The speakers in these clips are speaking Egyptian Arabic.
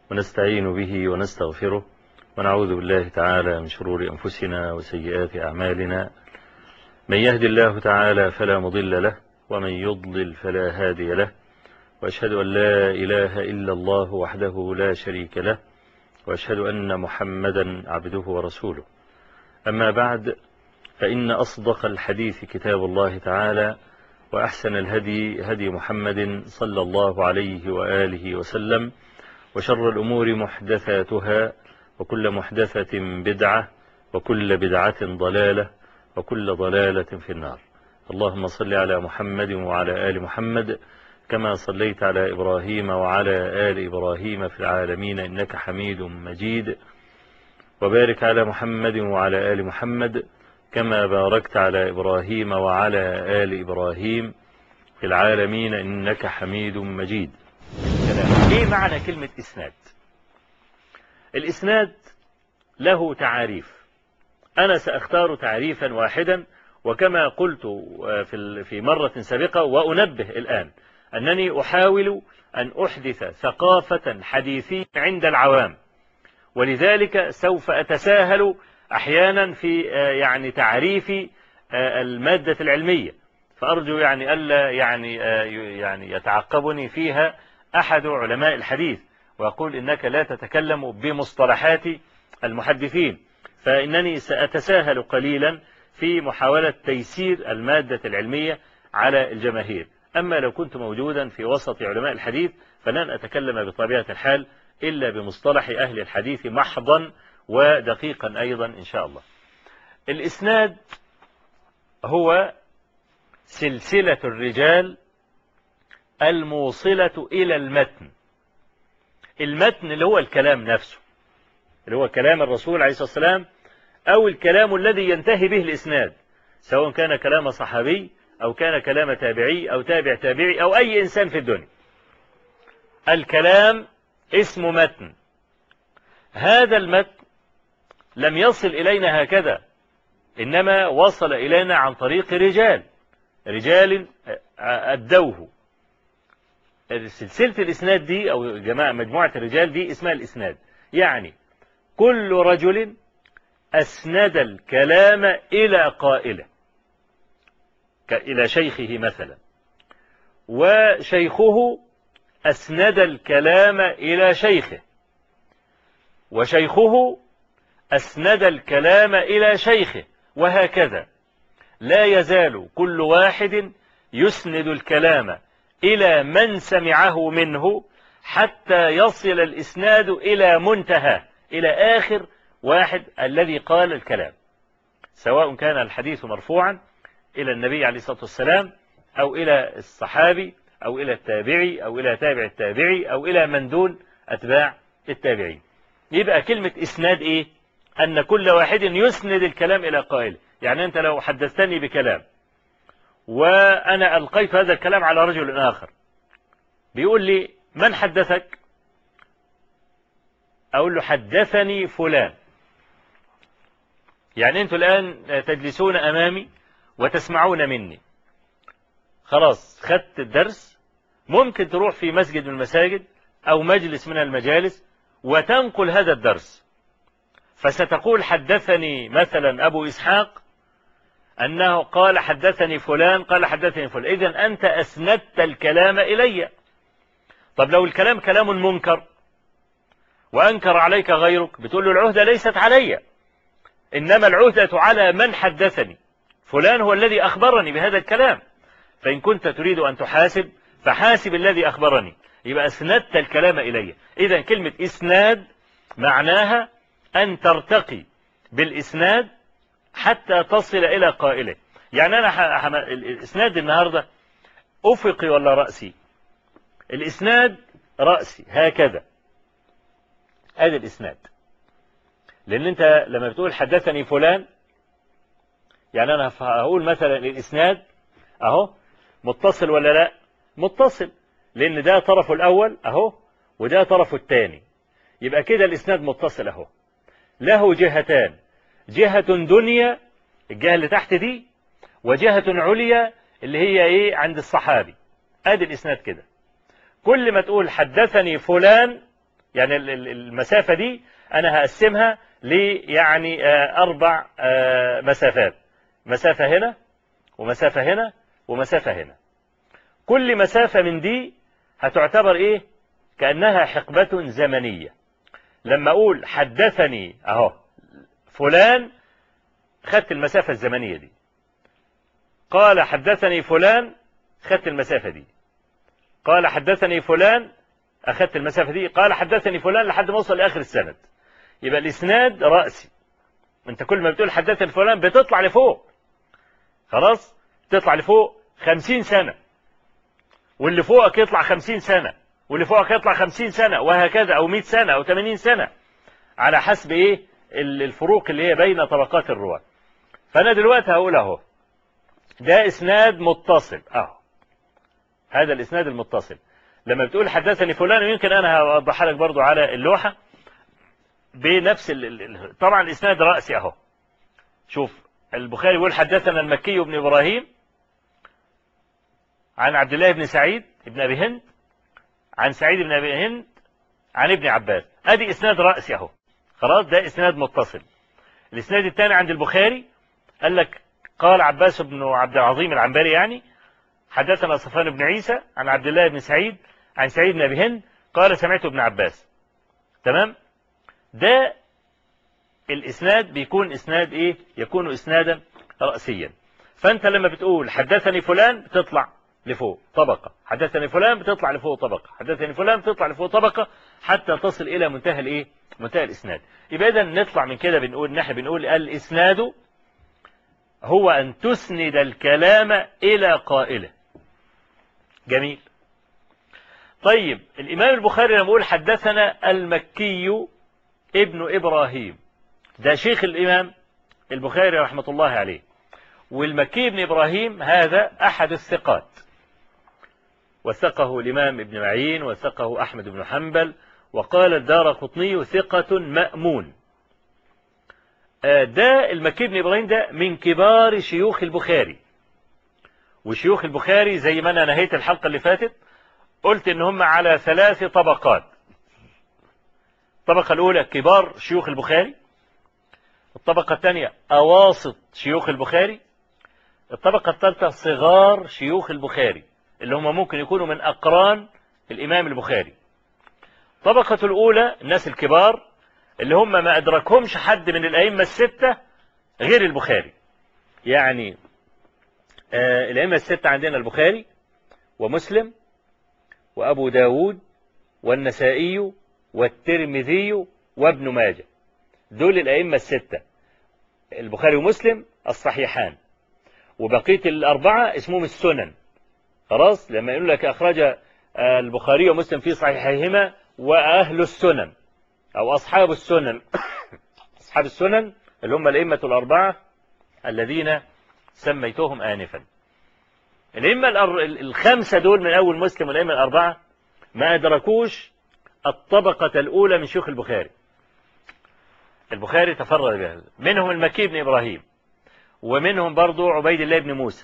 ونستعين به ونستغفره ونعوذ بالله تعالى من شرور أنفسنا وسيئات أعمالنا من يهد الله تعالى فلا مضل له ومن يضلل فلا هادي له وأشهد أن لا إله إلا الله وحده لا شريك له وأشهد أن محمدا عبده ورسوله أما بعد فإن أصدق الحديث كتاب الله تعالى وأحسن الهدي هدي محمد صلى الله عليه وآله وسلم وشر الأمور محدثاتها وكل محدثة بدعة وكل بدعة ضلالة وكل ضلالة في النار اللهم صل على محمد وعلى آل محمد كما صليت على إبراهيم وعلى آل إبراهيم في العالمين إنك حميد مجيد وبارك على محمد وعلى آل محمد كما باركت على إبراهيم وعلى آل إبراهيم في العالمين إنك حميد مجيد إيه معنى كلمة إسناد الإسناد له تعاريف أنا سأختار تعريفا واحدا وكما قلت في مرة سابقة وأنبه الآن أنني أحاول أن أحدث ثقافة حديثية عند العوام ولذلك سوف أتساهل أحيانا في يعني تعريف المادة العلمية فأرجو يعني ألا يعني يعني يتعقبني فيها أحد علماء الحديث ويقول إنك لا تتكلم بمصطلحات المحدثين فإنني سأتساهل قليلا في محاولة تيسير المادة العلمية على الجماهير أما لو كنت موجودا في وسط علماء الحديث فلن أتكلم بطبيعة الحال إلا بمصطلح أهل الحديث محضا ودقيقا أيضا إن شاء الله الإسناد هو سلسلة الرجال الموصلة إلى المتن المتن اللي هو الكلام نفسه اللي هو كلام الرسول عليه الصلاة والسلام أو الكلام الذي ينتهي به الإسناد سواء كان كلام صحابي أو كان كلام تابعي أو تابع تابعي أو أي إنسان في الدنيا الكلام اسم متن هذا المتن لم يصل إلينا هكذا إنما وصل إلينا عن طريق رجال رجال أدوه سلسلة الإسناد دي أو جماعة مجموعة الرجال دي اسمها الإسناد يعني كل رجل أسند الكلام إلى قائله إلى شيخه مثلا وشيخه أسند الكلام إلى شيخه وشيخه أسند الكلام إلى شيخه وهكذا لا يزال كل واحد يسند الكلام إلى من سمعه منه حتى يصل الإسناد إلى منتهى إلى آخر واحد الذي قال الكلام سواء كان الحديث مرفوعا إلى النبي عليه الصلاة والسلام أو إلى الصحابي أو إلى التابعي أو إلى تابع التابعي أو إلى من دون أتباع التابعين يبقى كلمة إسناد إيه أن كل واحد يسند الكلام إلى قائل يعني أنت لو حدثتني بكلام وأنا ألقيت هذا الكلام على رجل آخر بيقول لي من حدثك أقول له حدثني فلان يعني أنتوا الآن تجلسون أمامي وتسمعون مني خلاص خدت الدرس ممكن تروح في مسجد من المساجد أو مجلس من المجالس وتنقل هذا الدرس فستقول حدثني مثلا أبو إسحاق أنه قال حدثني فلان قال حدثني فلان إذا أنت أسندت الكلام إلي طب لو الكلام كلام منكر وأنكر عليك غيرك بتقول له العهدة ليست علي إنما العهدة على من حدثني فلان هو الذي أخبرني بهذا الكلام فإن كنت تريد أن تحاسب فحاسب الذي أخبرني يبقى أسندت الكلام إلي إذا كلمة إسناد معناها أن ترتقي بالإسناد حتى تصل إلى قائله يعني أنا حم... الإسناد النهاردة أفقي ولا رأسي الإسناد رأسي هكذا هذا الإسناد لأن أنت لما بتقول حدثني فلان يعني أنا هقول مثلا الإسناد أهو متصل ولا لا متصل لأن ده طرفه الأول أهو وده طرفه الثاني يبقى كده الإسناد متصل أهو له جهتان جهة دنيا الجهة اللي تحت دي وجهة عليا اللي هي ايه عند الصحابي ادي الاسناد كده كل ما تقول حدثني فلان يعني ال- ال- المسافة دي أنا هقسمها ل يعني آه، أربع آه، مسافات مسافة هنا ومسافة هنا ومسافة هنا كل مسافة من دي هتعتبر إيه كأنها حقبة زمنية لما أقول حدثني أهو فلان خدت المسافة الزمنية دي قال حدثني فلان خدت المسافة دي قال حدثني فلان أخدت المسافة دي قال حدثني فلان لحد ما أوصل لآخر السند يبقى الإسناد رأسي أنت كل ما بتقول حدثني فلان بتطلع لفوق خلاص تطلع لفوق خمسين سنة واللي فوقك يطلع خمسين سنة واللي فوقك يطلع خمسين سنة وهكذا أو مئة سنة أو ثمانين سنة على حسب إيه ال- الفروق اللي هي بين طبقات الرواة فأنا دلوقتي هقول أهو ده إسناد متصل أهو هذا الإسناد المتصل لما بتقول حدثني فلان ويمكن أنا هوضحها لك برضو على اللوحة بنفس ال... ال- ال- طبعا الإسناد رأسي أهو شوف البخاري يقول حدثنا المكي بن إبراهيم عن عبد الله بن سعيد بن أبي هند عن سعيد بن أبي هند عن ابن عباس ادي اسناد رأسي اهو خلاص ده اسناد متصل الاسناد الثاني عند البخاري قال لك قال عباس بن عبد العظيم العنبري يعني حدثنا صفوان بن عيسى عن عبد الله بن سعيد عن سعيد بن ابي هند قال سمعت ابن عباس تمام ده الاسناد بيكون اسناد ايه يكون اسنادا رأسيا فانت لما بتقول حدثني فلان بتطلع لفوق طبقة حدثني فلان بتطلع لفوق طبقة حدثني فلان بتطلع لفوق طبقة حتى تصل إلى منتهى الإيه منتهى الإسناد يبقى إذا نطلع من كده بنقول نحن بنقول الإسناد هو أن تسند الكلام إلى قائله جميل طيب الإمام البخاري لما يقول حدثنا المكي ابن إبراهيم ده شيخ الإمام البخاري رحمة الله عليه والمكي بن إبراهيم هذا أحد الثقات وثقه الإمام ابن معين وثقه أحمد بن حنبل وقال الدار قطني ثقة مأمون ده المكي بن إبراهيم ده من كبار شيوخ البخاري وشيوخ البخاري زي ما أنا نهيت الحلقة اللي فاتت قلت إن هم على ثلاث طبقات الطبقة الأولى كبار شيوخ البخاري الطبقة الثانية أواسط شيوخ البخاري الطبقة الثالثة صغار شيوخ البخاري اللي هم ممكن يكونوا من أقران الإمام البخاري الطبقة الأولى الناس الكبار اللي هم ما أدركهمش حد من الأئمة الستة غير البخاري يعني آه الأئمة الستة عندنا البخاري ومسلم وأبو داود والنسائي والترمذي وابن ماجه دول الأئمة الستة البخاري ومسلم الصحيحان وبقية الأربعة اسمهم السنن خلاص لما يقول لك أخرج البخاري ومسلم في صحيحيهما وأهل السنن أو أصحاب السنن أصحاب السنن اللي هم الأئمة الأربعة الذين سميتهم آنفا الأئمة الخمسة دول من أول مسلم والأئمة الأربعة ما أدركوش الطبقة الأولى من شيوخ البخاري البخاري تفرد بهذا منهم المكي بن إبراهيم ومنهم برضو عبيد الله بن موسى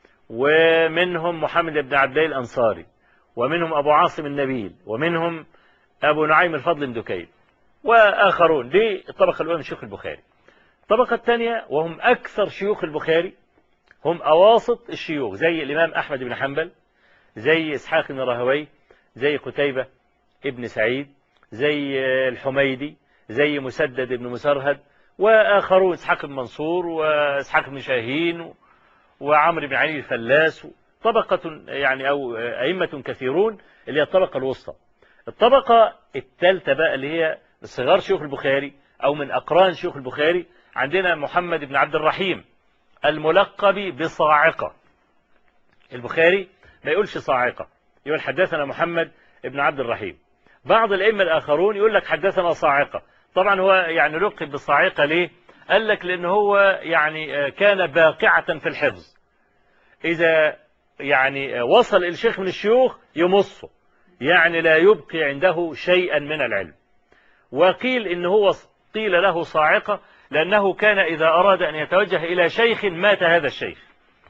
ومنهم محمد بن عبد الله الأنصاري ومنهم أبو عاصم النبيل ومنهم أبو نعيم الفضل بن دكين وآخرون دي الطبقة الأولى من شيوخ البخاري الطبقة الثانية وهم أكثر شيوخ البخاري هم أواسط الشيوخ زي الإمام أحمد بن حنبل زي إسحاق بن راهوي زي قتيبة ابن سعيد زي الحميدي زي مسدد بن مسرهد وآخرون إسحاق بن منصور وإسحاق بن شاهين وعمرو بن علي الفلاس طبقة يعني أو أئمة كثيرون اللي هي الطبقة الوسطى الطبقة الثالثة بقى اللي هي صغار شيوخ البخاري أو من أقران شيوخ البخاري عندنا محمد بن عبد الرحيم الملقب بصاعقة البخاري ما يقولش صاعقة يقول حدثنا محمد بن عبد الرحيم بعض الأئمة الآخرون يقول لك حدثنا صاعقة طبعا هو يعني لقب بالصاعقة ليه قال لك لأن هو يعني كان باقعة في الحفظ إذا يعني وصل الشيخ من الشيوخ يمصه يعني لا يبقي عنده شيئا من العلم وقيل إن هو قيل له صاعقة لأنه كان إذا أراد أن يتوجه إلى شيخ مات هذا الشيخ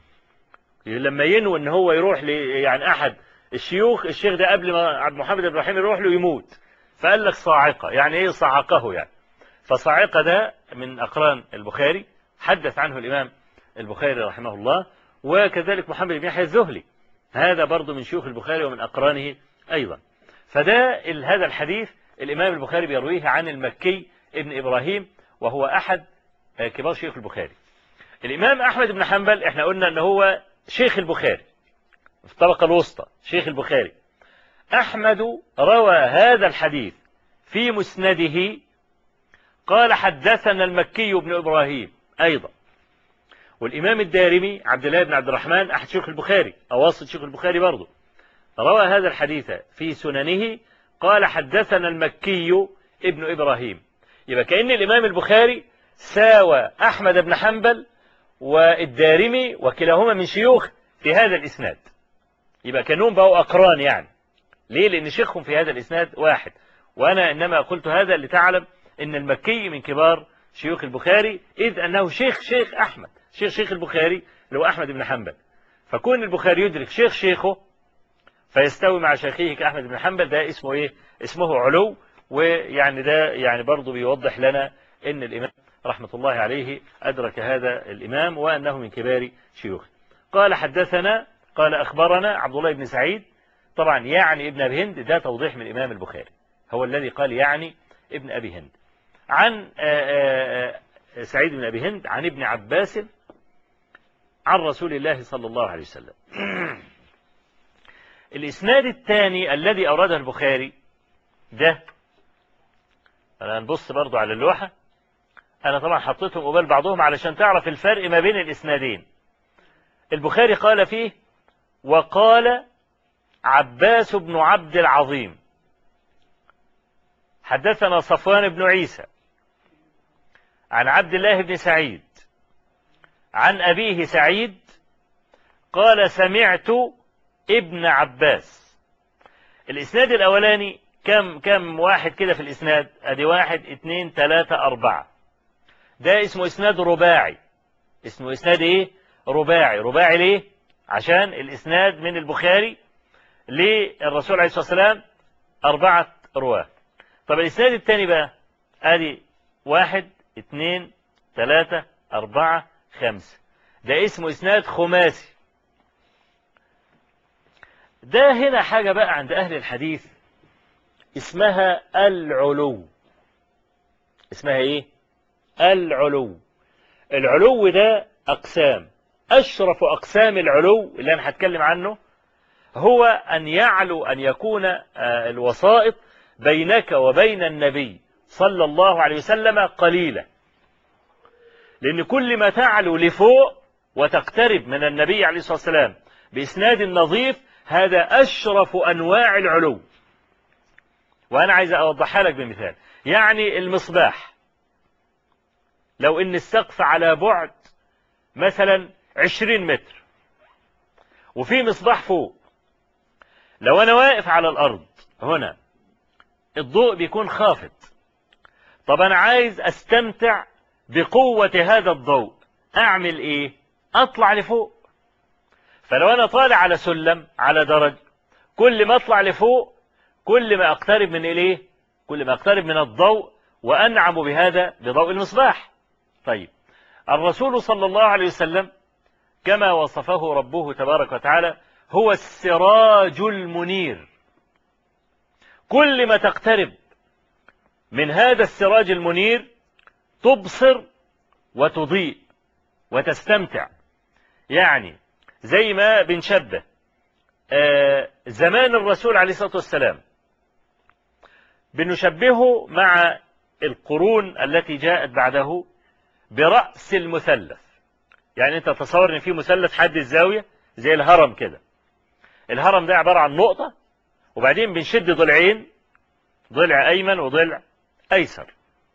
لما ينوي أن هو يروح ل يعني أحد الشيوخ الشيخ ده قبل ما عبد محمد بن رحيم يروح له يموت فقال لك صاعقة يعني ايه صعقه يعني فصاعقة ده من أقران البخاري حدث عنه الإمام البخاري رحمه الله وكذلك محمد بن يحيى الزهلي هذا برضه من شيوخ البخاري ومن أقرانه أيضا فده هذا الحديث الإمام البخاري بيرويه عن المكي ابن إبراهيم وهو أحد كبار شيوخ البخاري الإمام أحمد بن حنبل احنا قلنا أنه هو شيخ البخاري في الطبقة الوسطى شيخ البخاري أحمد روى هذا الحديث في مسنده قال حدثنا المكي بن إبراهيم أيضا والإمام الدارمي عبد الله بن عبد الرحمن أحد شيوخ البخاري أواسط شيوخ البخاري برضه روى هذا الحديث في سننه قال حدثنا المكي ابن إبراهيم يبقى كأن الإمام البخاري ساوى أحمد بن حنبل والدارمي وكلاهما من شيوخ في هذا الإسناد يبقى كانهم بقوا أقران يعني ليه لأن شيخهم في هذا الإسناد واحد وأنا إنما قلت هذا لتعلم أن المكي من كبار شيوخ البخاري إذ أنه شيخ شيخ أحمد شيخ شيخ البخاري اللي هو أحمد بن حنبل فكون البخاري يدرك شيخ شيخه فيستوي مع شيخه كأحمد بن حنبل ده اسمه إيه اسمه علو ويعني ده يعني برضه بيوضح لنا أن الإمام رحمة الله عليه أدرك هذا الإمام وأنه من كبار شيوخه قال حدثنا قال أخبرنا عبد الله بن سعيد طبعا يعني ابن أبي هند ده توضيح من الإمام البخاري هو الذي قال يعني ابن أبي هند عن سعيد بن أبي هند عن ابن عباس عن رسول الله صلى الله عليه وسلم الإسناد الثاني الذي أورده البخاري ده أنا هنبص برضو على اللوحة أنا طبعا حطيتهم قبال بعضهم علشان تعرف الفرق ما بين الإسنادين البخاري قال فيه وقال عباس بن عبد العظيم حدثنا صفوان بن عيسى عن عبد الله بن سعيد عن أبيه سعيد قال سمعت ابن عباس الإسناد الأولاني كم كم واحد كده في الإسناد أدي واحد اتنين تلاتة أربعة ده اسمه إسناد رباعي اسمه إسناد إيه رباعي رباعي ليه عشان الإسناد من البخاري للرسول عليه الصلاة والسلام أربعة رواه طب الإسناد الثاني بقى أدي واحد اتنين تلاتة أربعة خمسة ده اسمه إسناد خماسي ده هنا حاجة بقى عند أهل الحديث اسمها العلو اسمها إيه العلو العلو ده أقسام أشرف أقسام العلو اللي أنا هتكلم عنه هو أن يعلو أن يكون الوسائط بينك وبين النبي صلى الله عليه وسلم قليلة لأن كل ما تعلو لفوق وتقترب من النبي عليه الصلاة والسلام بإسناد نظيف هذا أشرف أنواع العلو وأنا عايز أوضحها لك بمثال يعني المصباح لو إن السقف على بعد مثلا عشرين متر وفي مصباح فوق لو أنا واقف على الأرض هنا الضوء بيكون خافت طب أنا عايز أستمتع بقوة هذا الضوء أعمل إيه أطلع لفوق فلو أنا طالع على سلم على درج كل ما أطلع لفوق كل ما أقترب من إليه كل ما أقترب من الضوء وأنعم بهذا بضوء المصباح طيب الرسول صلى الله عليه وسلم كما وصفه ربه تبارك وتعالى هو السراج المنير كل ما تقترب من هذا السراج المنير تبصر وتضيء وتستمتع يعني زي ما بنشبه آه زمان الرسول عليه الصلاة والسلام بنشبهه مع القرون التي جاءت بعده برأس المثلث يعني انت تصور ان في مثلث حد الزاوية زي الهرم كده الهرم ده عبارة عن نقطة وبعدين بنشد ضلعين ضلع أيمن وضلع أيسر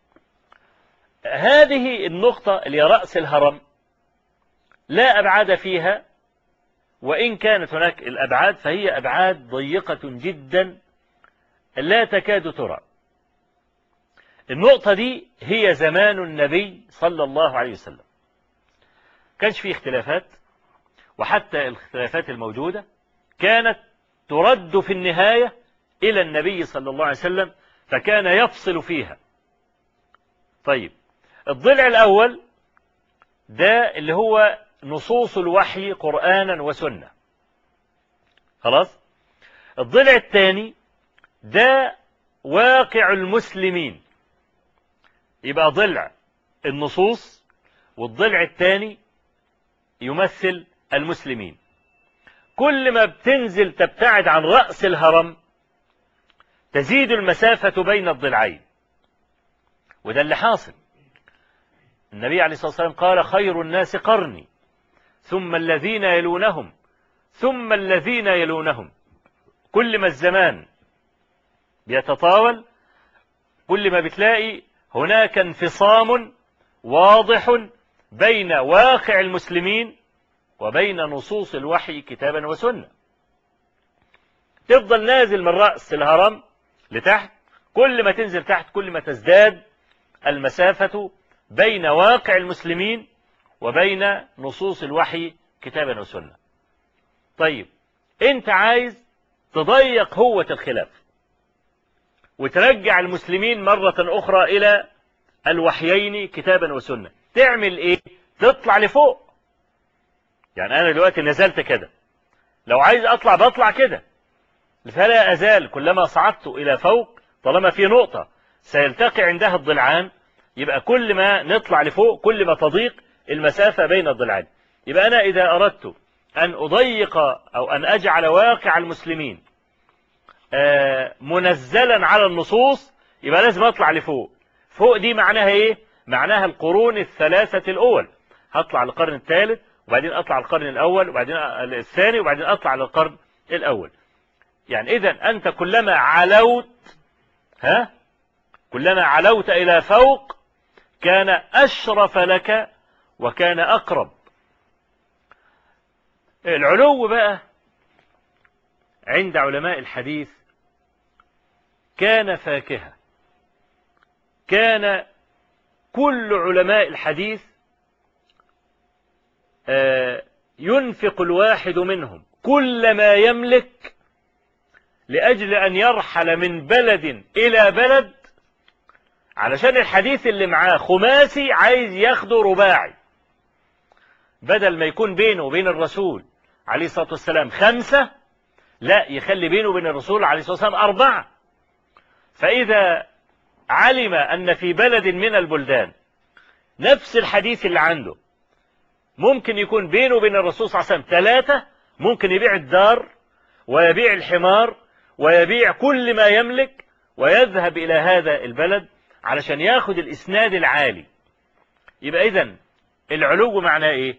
هذه النقطة اللي هي رأس الهرم لا أبعاد فيها وإن كانت هناك الأبعاد فهي أبعاد ضيقة جدا لا تكاد ترى النقطة دي هي زمان النبي صلى الله عليه وسلم كانش فيه اختلافات وحتى الاختلافات الموجودة كانت ترد في النهاية إلى النبي صلى الله عليه وسلم فكان يفصل فيها طيب الضلع الأول ده اللي هو نصوص الوحي قرآنا وسنة خلاص الضلع الثاني ده واقع المسلمين يبقى ضلع النصوص والضلع الثاني يمثل المسلمين كل ما بتنزل تبتعد عن رأس الهرم تزيد المسافة بين الضلعين وده اللي حاصل النبي عليه الصلاة والسلام قال خير الناس قرني ثم الذين يلونهم ثم الذين يلونهم كل ما الزمان بيتطاول كل ما بتلاقي هناك انفصام واضح بين واقع المسلمين وبين نصوص الوحي كتابا وسنة تفضل نازل من رأس الهرم لتحت كل ما تنزل تحت كل ما تزداد المسافة بين واقع المسلمين وبين نصوص الوحي كتابا وسنة طيب انت عايز تضيق هوة الخلاف وترجع المسلمين مرة أخرى إلى الوحيين كتابا وسنة تعمل إيه تطلع لفوق يعني أنا دلوقتي نزلت كده لو عايز أطلع بطلع كده فلا أزال كلما صعدت إلى فوق طالما في نقطة سيلتقي عندها الضلعان يبقى كل ما نطلع لفوق كل ما تضيق المسافة بين الضلعين يبقى أنا إذا أردت أن أضيق أو أن أجعل واقع المسلمين منزلا على النصوص يبقى لازم أطلع لفوق فوق دي معناها إيه معناها القرون الثلاثة الأول هطلع للقرن الثالث وبعدين أطلع القرن الأول وبعدين الثاني وبعدين أطلع للقرن الأول يعني إذا أنت كلما علوت ها كلما علوت إلى فوق كان أشرف لك وكان أقرب العلو بقى عند علماء الحديث كان فاكهة كان كل علماء الحديث ينفق الواحد منهم كل ما يملك لأجل أن يرحل من بلد إلى بلد علشان الحديث اللي معاه خماسي عايز ياخده رباعي بدل ما يكون بينه وبين الرسول عليه الصلاة والسلام خمسة لا يخلي بينه وبين الرسول عليه الصلاة والسلام أربعة فإذا علم أن في بلد من البلدان نفس الحديث اللي عنده ممكن يكون بينه وبين الرسول صلى الله عليه وسلم ثلاثة ممكن يبيع الدار ويبيع الحمار ويبيع كل ما يملك ويذهب إلى هذا البلد علشان ياخد الإسناد العالي يبقى إذن العلو معناه إيه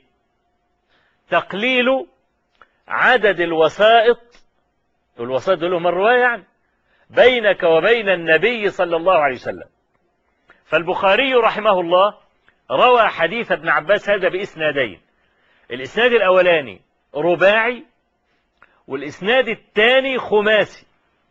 تقليل عدد الوسائط الوسائط دول هم الرواية يعني بينك وبين النبي صلى الله عليه وسلم فالبخاري رحمه الله روى حديث ابن عباس هذا بإسنادين الإسناد الأولاني رباعي والإسناد الثاني خماسي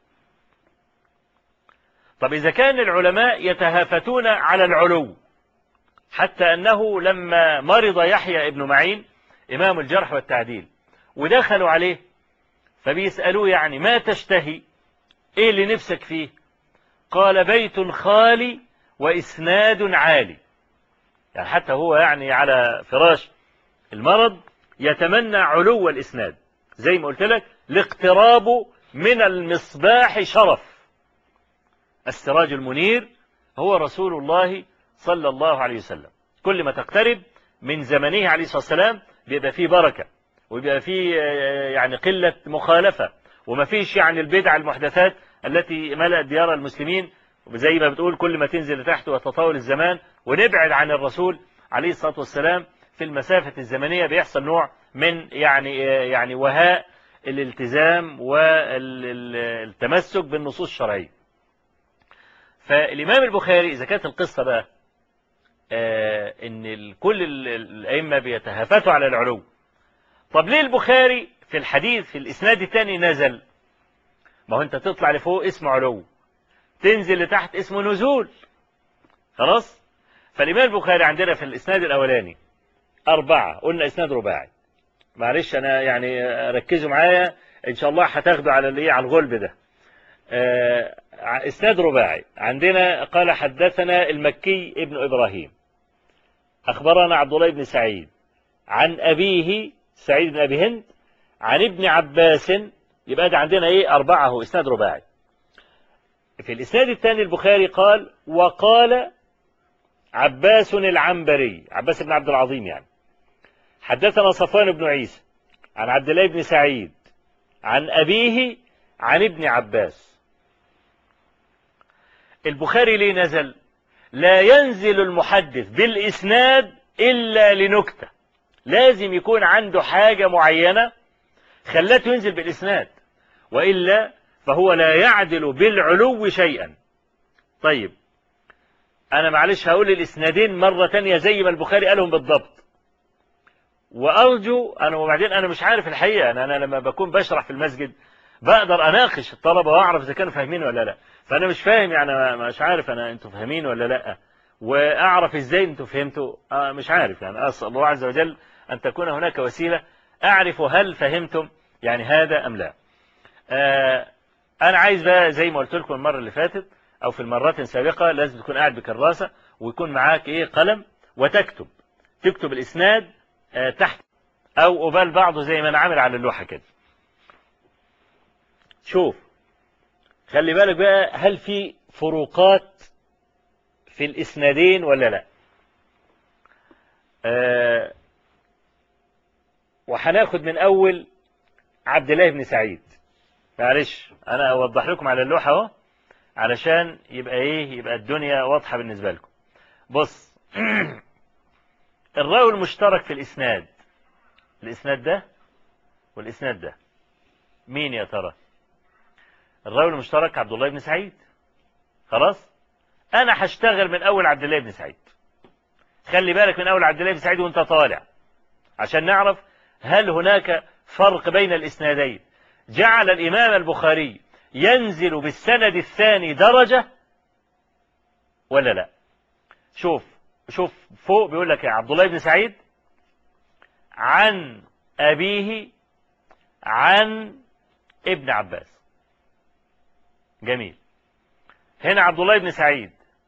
طب إذا كان العلماء يتهافتون على العلو حتى أنه لما مرض يحيى ابن معين إمام الجرح والتعديل ودخلوا عليه فبيسألوه يعني ما تشتهي إيه اللي نفسك فيه قال بيت خالي وإسناد عالي يعني حتى هو يعني على فراش المرض يتمنى علو الإسناد زي ما قلت لك الاقتراب من المصباح شرف السراج المنير هو رسول الله صلى الله عليه وسلم كل ما تقترب من زمنه عليه الصلاة والسلام بيبقى فيه بركة ويبقى فيه يعني قلة مخالفة وما فيش يعني البدع المحدثات التي ملأت ديار المسلمين زي ما بتقول كل ما تنزل لتحت وتطاول الزمان ونبعد عن الرسول عليه الصلاة والسلام في المسافة الزمنية بيحصل نوع من يعني يعني وهاء الالتزام والتمسك بالنصوص الشرعية فالإمام البخاري إذا كانت القصة بقى آه إن كل الأئمة بيتهافتوا على العلو طب ليه البخاري في الحديث في الإسناد الثاني نزل ما هو أنت تطلع لفوق اسمه علو تنزل لتحت اسمه نزول خلاص فالإمام البخاري عندنا في الإسناد الأولاني أربعة قلنا إسناد رباعي معلش أنا يعني ركزوا معايا إن شاء الله هتاخدوا على اللي على الغلب ده آه، اسناد رباعي عندنا قال حدثنا المكي ابن إبراهيم أخبرنا عبد الله بن سعيد عن أبيه سعيد بن أبي هند عن ابن عباس يبقى ده عندنا إيه أربعة إسناد رباعي في الإسناد الثاني البخاري قال وقال عباس العنبري عباس بن عبد العظيم يعني حدثنا صفوان بن عيسى عن عبد الله بن سعيد عن أبيه عن ابن عباس البخاري ليه نزل لا ينزل المحدث بالإسناد إلا لنكتة لازم يكون عنده حاجة معينة خلته ينزل بالإسناد وإلا فهو لا يعدل بالعلو شيئا طيب أنا معلش هقول الإسنادين مرة تانية زي ما البخاري قالهم بالضبط وأرجو أنا وبعدين أنا مش عارف الحقيقة أنا, أنا لما بكون بشرح في المسجد بقدر أناقش الطلبة وأعرف إذا كانوا فاهمين ولا لا فأنا مش فاهم يعني مش عارف أنا أنتوا فاهمين ولا لا وأعرف إزاي أنتوا فهمتوا آه مش عارف يعني أسأل الله عز وجل أن تكون هناك وسيلة أعرف هل فهمتم يعني هذا أم لا آه أنا عايز بقى زي ما قلت لكم المرة اللي فاتت أو في المرات السابقة لازم تكون قاعد بكراسة ويكون معاك إيه قلم وتكتب تكتب الإسناد آه تحت أو قبال بعضه زي ما أنا عامل على اللوحة كده شوف خلي بالك بقى هل في فروقات في الإسنادين ولا لا آه وهناخد من أول عبد الله بن سعيد معلش أنا أوضح لكم على اللوحة أهو علشان يبقى إيه يبقى الدنيا واضحة بالنسبة لكم بص الراوي المشترك في الإسناد الإسناد ده والإسناد ده مين يا ترى الراوي المشترك عبد الله بن سعيد خلاص انا هشتغل من اول عبد الله بن سعيد خلي بالك من اول عبد الله بن سعيد وانت طالع عشان نعرف هل هناك فرق بين الاسنادين جعل الامام البخاري ينزل بالسند الثاني درجة ولا لا شوف شوف فوق بيقول لك يا عبد الله بن سعيد عن أبيه عن ابن عباس جميل هنا عبد الله بن سعيد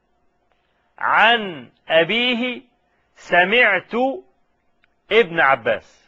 عن أبيه سمعت ابن عباس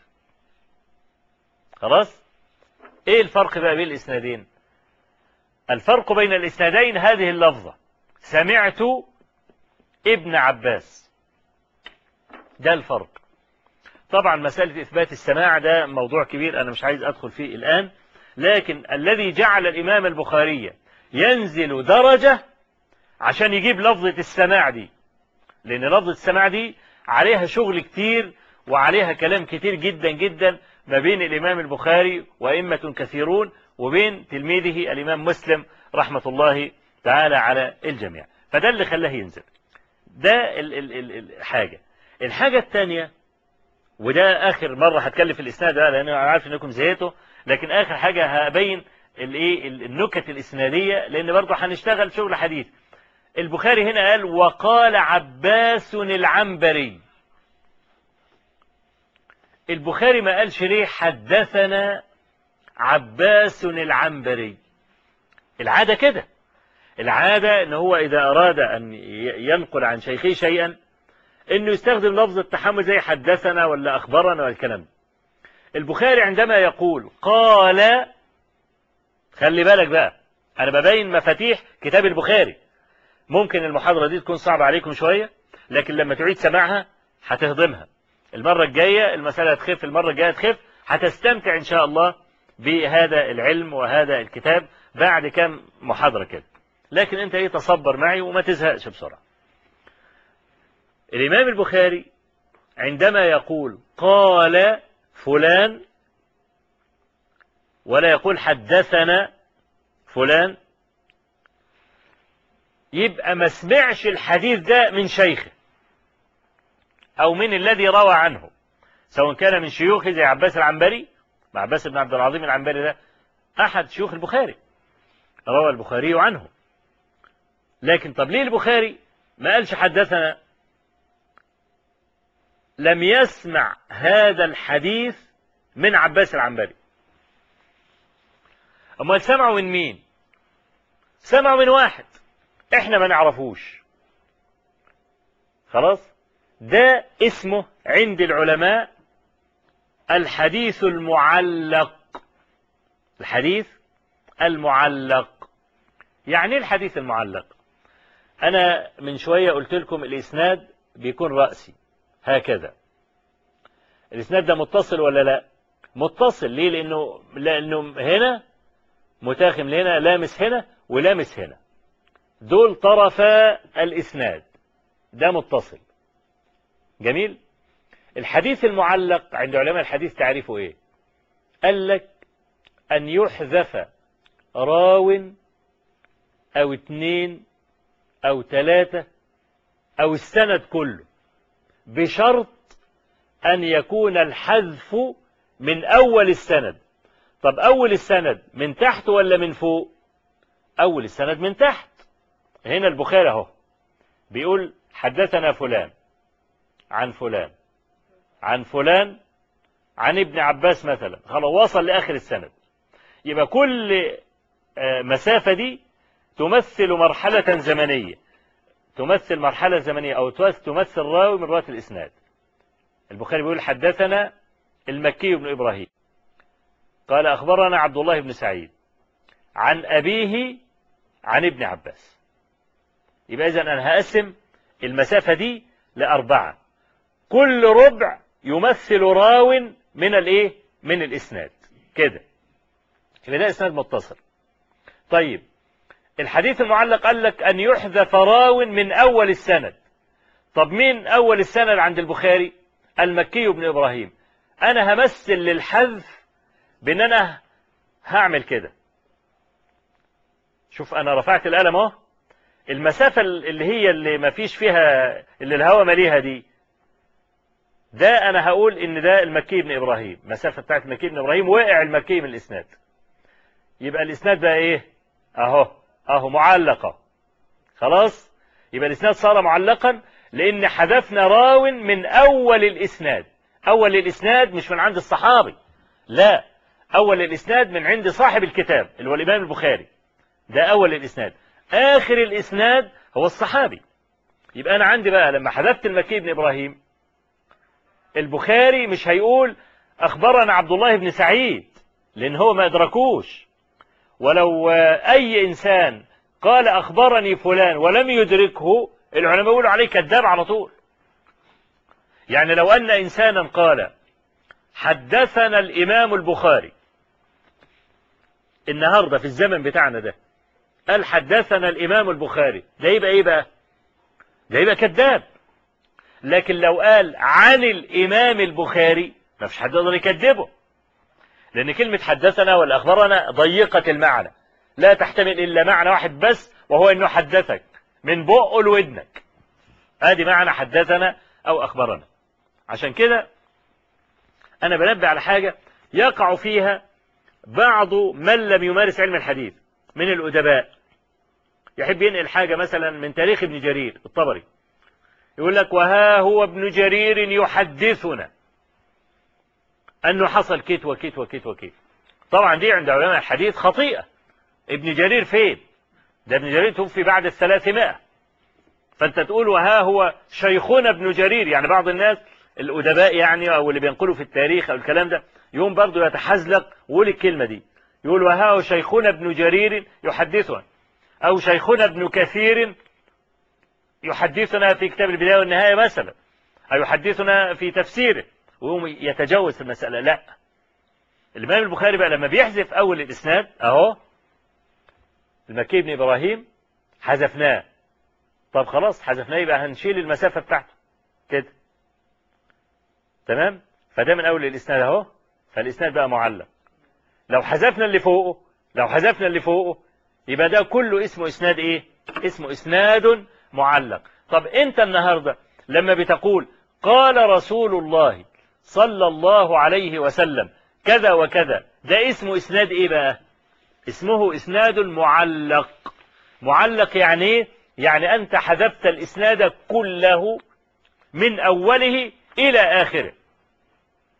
خلاص ايه الفرق بقى بين الاسنادين الفرق بين الاسنادين هذه اللفظة سمعت ابن عباس ده الفرق طبعا مسألة إثبات السماع ده موضوع كبير أنا مش عايز أدخل فيه الآن لكن الذي جعل الإمام البخاري ينزل درجة عشان يجيب لفظة السماع دي لأن لفظة السماع دي عليها شغل كتير وعليها كلام كتير جدا جدا ما بين الإمام البخاري وإمة كثيرون وبين تلميذه الإمام مسلم رحمة الله تعالى على الجميع فده اللي خلاه ينزل ده ال ال ال الحاجة الحاجة الثانية وده آخر مرة هتكلم في الإسناد ده لأن أنا عارف إنكم زهقتوا لكن آخر حاجة هبين الايه النكت الإسنادية لأن برضه هنشتغل شغل حديث البخاري هنا قال وقال عباس العنبري البخاري ما قالش ليه حدثنا عباس العنبري العادة كده العادة ان هو اذا اراد ان ينقل عن شيخه شيئا انه يستخدم لفظ التحمل زي حدثنا ولا اخبرنا والكلام البخاري عندما يقول قال خلي بالك بقى انا ببين مفاتيح كتاب البخاري ممكن المحاضرة دي تكون صعبة عليكم شوية لكن لما تعيد سماعها هتهضمها المرة الجاية المسألة تخف المرة الجاية تخف هتستمتع إن شاء الله بهذا العلم وهذا الكتاب بعد كم محاضرة كده لكن أنت إيه تصبر معي وما تزهقش بسرعة الإمام البخاري عندما يقول قال فلان ولا يقول حدثنا فلان يبقى ما سمعش الحديث ده من شيخه أو من الذي روى عنه سواء كان من شيوخه زي عباس العنبري مع عباس بن عبد العظيم العنبري ده أحد شيوخ البخاري روى البخاري عنه لكن طب ليه البخاري ما قالش حدثنا لم يسمع هذا الحديث من عباس العنبري أمال سمعوا من مين سمعوا من واحد احنا ما نعرفوش خلاص ده اسمه عند العلماء الحديث المعلق الحديث المعلق يعني ايه الحديث المعلق انا من شوية قلت لكم الاسناد بيكون رأسي هكذا الاسناد ده متصل ولا لا متصل ليه لانه لانه هنا متاخم هنا لامس هنا ولامس هنا دول طرفا الاسناد ده متصل جميل الحديث المعلق عند علماء الحديث تعريفه ايه قال لك ان يحذف راو او اتنين او تلاتة او السند كله بشرط ان يكون الحذف من اول السند طب اول السند من تحت ولا من فوق اول السند من تحت هنا البخاري اهو بيقول حدثنا فلان عن فلان عن فلان عن ابن عباس مثلا خلاص وصل لآخر السند يبقى كل مسافة دي تمثل مرحلة زمنية تمثل مرحلة زمنية أو تمثل راوي من رواة الإسناد البخاري بيقول حدثنا المكي بن إبراهيم قال أخبرنا عبد الله بن سعيد عن أبيه عن ابن عباس يبقى إذا أنا هقسم المسافة دي لأربعة كل ربع يمثل راو من الايه من الاسناد كده يبقى ده اسناد متصل طيب الحديث المعلق قال لك ان يحذف راو من اول السند طب مين اول السند عند البخاري المكي بن ابراهيم انا همثل للحذف بان انا هعمل كده شوف انا رفعت القلم اهو المسافة اللي هي اللي ما فيش فيها اللي الهواء مليها دي ده انا هقول ان ده المكي بن ابراهيم مسافة بتاعت المكي بن ابراهيم وقع المكي من الاسناد يبقى الاسناد بقى ايه اهو اهو معلقة خلاص يبقى الاسناد صار معلقا لان حذفنا راو من اول الاسناد اول الاسناد مش من عند الصحابي لا اول الاسناد من عند صاحب الكتاب اللي هو الامام البخاري ده اول الاسناد آخر الإسناد هو الصحابي يبقى أنا عندي بقى لما حذفت المكي بن إبراهيم البخاري مش هيقول أخبرنا عبد الله بن سعيد لأن هو ما أدركوش ولو أي إنسان قال أخبرني فلان ولم يدركه العلماء يقولوا عليه كذاب على طول يعني لو أن إنسانا قال حدثنا الإمام البخاري النهاردة في الزمن بتاعنا ده قال حدثنا الإمام البخاري ده يبقى إيه بقى ده يبقى كذاب لكن لو قال عن الإمام البخاري ما فيش حد يقدر يكذبه لأن كلمة حدثنا ولا أخبرنا ضيقة المعنى لا تحتمل إلا معنى واحد بس وهو أنه حدثك من بقه لودنك ادي معنى حدثنا أو أخبرنا عشان كده أنا بنبه على حاجة يقع فيها بعض من لم يمارس علم الحديث من الأدباء يحب ينقل حاجة مثلا من تاريخ ابن جرير الطبري يقول لك وها هو ابن جرير يحدثنا أنه حصل كيت وكيت وكيت وكيت طبعا دي عند علماء الحديث خطيئة ابن جرير فين ده ابن جرير توفي بعد الثلاثمائة فأنت تقول وها هو شيخنا ابن جرير يعني بعض الناس الأدباء يعني أو اللي بينقلوا في التاريخ أو الكلام ده يوم برضه يتحزلق ويقول الكلمة دي يقول وها هو شيخنا ابن جرير يحدثنا أو شيخنا ابن كثير يحدثنا في كتاب البداية والنهاية مثلا أو يحدثنا في تفسيره وهو يتجوز في المسألة لا الإمام البخاري بقى لما بيحذف أول الإسناد أهو المكي بن إبراهيم حذفناه طب خلاص حذفناه يبقى هنشيل المسافة بتاعته كده تمام فده من أول الإسناد أهو فالإسناد بقى معلق لو حذفنا اللي فوقه لو حذفنا اللي فوقه يبقى ده كله اسمه إسناد إيه اسمه إسناد معلق طب أنت النهاردة لما بتقول قال رسول الله صلى الله عليه وسلم كذا وكذا ده اسمه إسناد إيه بقى اسمه إسناد معلق معلق يعني إيه يعني أنت حذفت الإسناد كله من أوله إلى آخره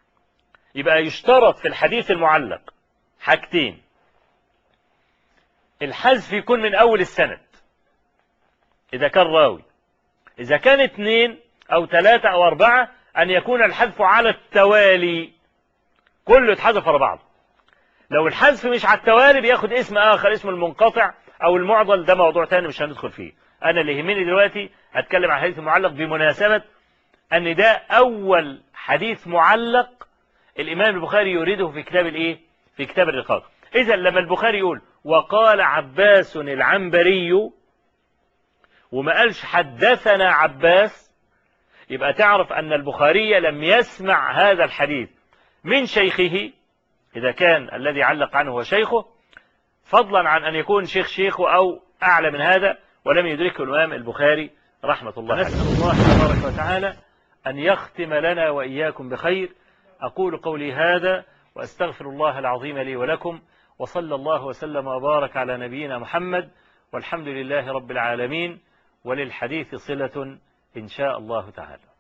يبقى يشترط في الحديث المعلق حاجتين الحذف يكون من أول السند إذا كان راوي إذا كان اثنين أو ثلاثة أو أربعة أن يكون الحذف على التوالي كله يتحذف ورا بعض لو الحذف مش على التوالي بياخد اسم آخر اسم المنقطع أو المعضل ده موضوع تاني مش هندخل فيه أنا اللي يهمني دلوقتي أتكلم عن حديث معلق بمناسبة أن ده أول حديث معلق الإمام البخاري يريده في كتاب الإيه؟ في كتاب الرقاق إذا لما البخاري يقول وقال عباس العنبري وما قالش حدثنا عباس يبقى تعرف أن البخاري لم يسمع هذا الحديث من شيخه إذا كان الذي علق عنه هو شيخه فضلا عن أن يكون شيخ شيخه أو أعلى من هذا ولم يدركه الإمام البخاري رحمة الله عليه نسأل الله تبارك وتعالى أن يختم لنا وإياكم بخير أقول قولي هذا وأستغفر الله العظيم لي ولكم وصلى الله وسلم وبارك على نبينا محمد والحمد لله رب العالمين وللحديث صلة إن شاء الله تعالى